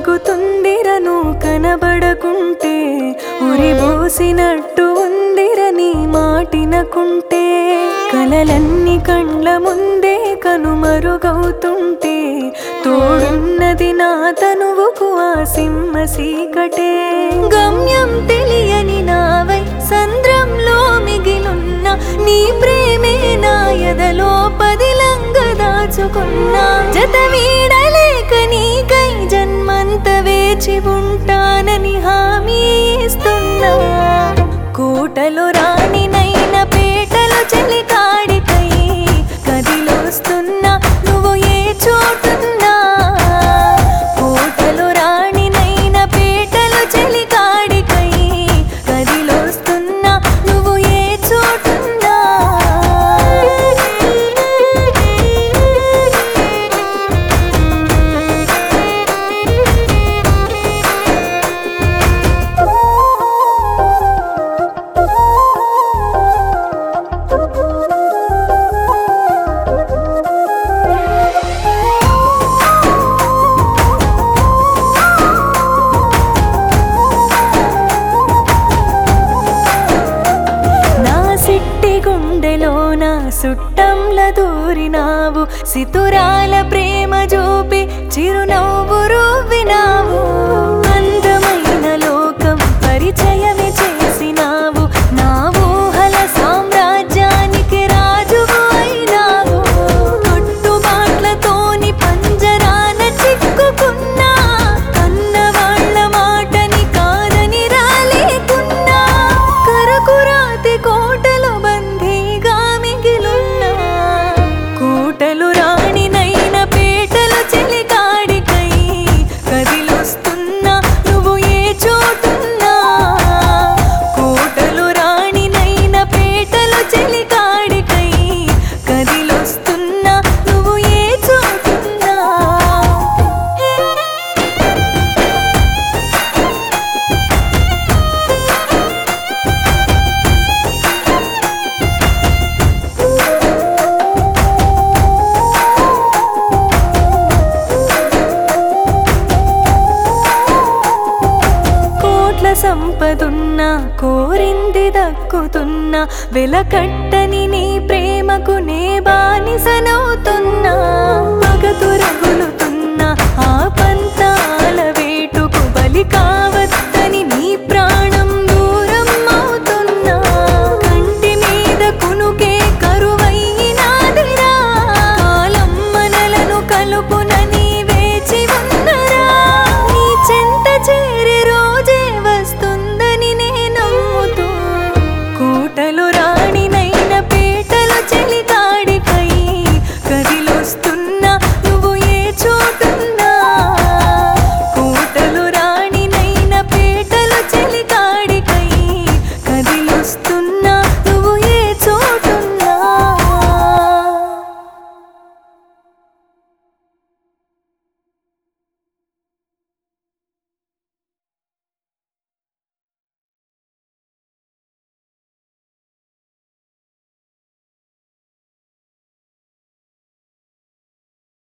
సాగుతుందిరను కనబడకుంటే ఉరిబోసినట్టు ఉందిరని మాటినకుంటే కలలన్నీ కండ్ల ముందే కనుమరుగవుతుంటే తోడున్నది నా తనువుకు ఆ సింహ సీకటే గమ్యం తెలియని నావై సంద్రంలో మిగిలున్న నీ ప్రేమే నా ఎదలో పదిలంగ దాచుకున్నా జత వీడలేక నీకై జన్మంత వేచి ఉంటానని హామీ ఇస్తున్నా కోటలో రాణినైన పేటలో చెలికాడికై కదిలొస్తున్నా నువ్వు ఏ చోటున్నా కోటలో రాణినైన పేటలో చెలికాడికై కదిలొస్తున్నా నువ్వు ఏ చోటున్నా నా సిట్టి గుండెలో నా సుట్టంల దూరినావు సితురాల ప్రేమ చూపి చిరునవ్వు రువ్వినావు అందమైన లోకం పరిచయమే చేసినావు నా ఊహల సామ్రాజ్యానికి రాజువు అయినావు కట్టుబాట్లతోని పంజరాన చిక్కుకున్నా కన్నవాళ్ళ మాటని కాదని రాలేకున్నా కరకురాతి కోటలు బందీగా మిగిలున్నా కోటలు రాణినైన పేటలు చెలికాడికై కదిలొస్తున్నా నువ్వు ఏ చోటున్నా కోటలు రాణినైన పేటలు చెలికాడికై కదిలొస్తున్నా నువ్వు ఏ చోటున్నా కోట్ల సంపదున్నా కోరింది దక్కుతున్నా వెలకట్టని నీ ప్రేమకు నే బానిసనవుతున్నా మగతు రగులు